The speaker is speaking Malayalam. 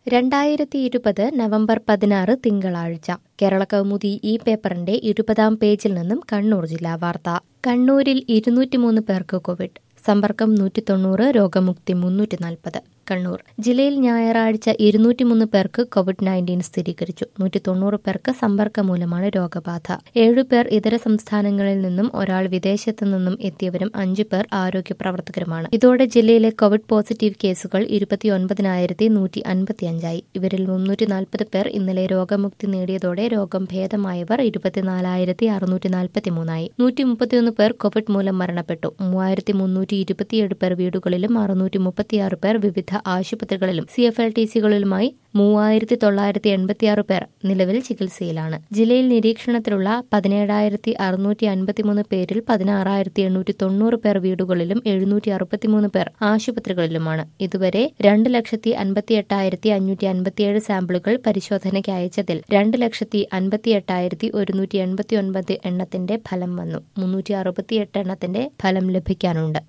രണ്ടായിരത്തി ഇരുപത് നവംബർ പതിനാറ് തിങ്കളാഴ്ച കേരള കൗമുദി ഈ പേപ്പറിന്റെ ഇരുപതാം പേജിൽ നിന്നും കണ്ണൂർ ജില്ലാ വാർത്ത കണ്ണൂരിൽ ഇരുന്നൂറ്റിമൂന്ന് പേർക്ക് കോവിഡ് സമ്പർക്കം നൂറ്റി തൊണ്ണൂറ് രോഗമുക്തി മുന്നൂറ്റി നാൽപ്പത് കണ്ണൂർ ജില്ലയിൽ ഞായറാഴ്ച ഇരുന്നൂറ്റിമൂന്ന് പേർക്ക് കോവിഡ് നയൻറ്റീൻ സ്ഥിരീകരിച്ചു നൂറ്റി തൊണ്ണൂറ് പേർക്ക് സമ്പർക്കം മൂലമാണ് രോഗബാധ ഏഴുപേർ ഇതര സംസ്ഥാനങ്ങളിൽ നിന്നും ഒരാൾ വിദേശത്തു നിന്നും എത്തിയവരും അഞ്ചു പേർ ആരോഗ്യ പ്രവർത്തകരുമാണ് ഇതോടെ ജില്ലയിലെ കോവിഡ് പോസിറ്റീവ് കേസുകൾ ഇരുപത്തിയൊൻപതിനായിരത്തി നൂറ്റി അൻപത്തിയഞ്ചായി ഇവരിൽ മുന്നൂറ്റി നാൽപ്പത് പേർ ഇന്നലെ രോഗമുക്തി നേടിയതോടെ രോഗം ഭേദമായവർ ഇരുപത്തിനാലായിരത്തി അറുന്നൂറ്റി നാൽപ്പത്തിമൂന്നായി നൂറ്റി മുപ്പത്തിയൊന്ന് പേർ കോവിഡ് മൂലം മരണപ്പെട്ടു മൂവായിരത്തി മുന്നൂറ്റി ഇരുപത്തിയേഴ് പേർ വീടുകളിലും അറുന്നൂറ്റി മുപ്പത്തിയാറ് പേർ വിവിധ ആശുപത്രികളിലും സി എഫ് എൽ ടി സികളിലുമായി മൂവായിരത്തി തൊള്ളായിരത്തി എൺപത്തിയാറ് പേർ നിലവിൽ ചികിത്സയിലാണ് ജില്ലയിൽ നിരീക്ഷണത്തിലുള്ള പതിനേഴായിരത്തി അറുന്നൂറ്റി അൻപത്തിമൂന്ന് പേരിൽ പതിനാറായിരത്തി എണ്ണൂറ്റി തൊണ്ണൂറ് പേർ വീടുകളിലും എഴുന്നൂറ്റി അറുപത്തിമൂന്ന് പേർ ആശുപത്രികളിലുമാണ് ഇതുവരെ രണ്ട് ലക്ഷത്തി അൻപത്തി എട്ടായിരത്തി അഞ്ഞൂറ്റി അൻപത്തിയേഴ് സാമ്പിളുകൾ പരിശോധനയ്ക്ക് അയച്ചതിൽ രണ്ട് ലക്ഷത്തി അൻപത്തി എട്ടായിരത്തി ഒരുന്നൂറ്റി എൺപത്തി ഒൻപത് എണ്ണത്തിന്റെ ഫലം വന്നു മുന്നൂറ്റി അറുപത്തിയെട്ട് എണ്ണത്തിന്റെ ഫലം ലഭിക്കാനുണ്ട്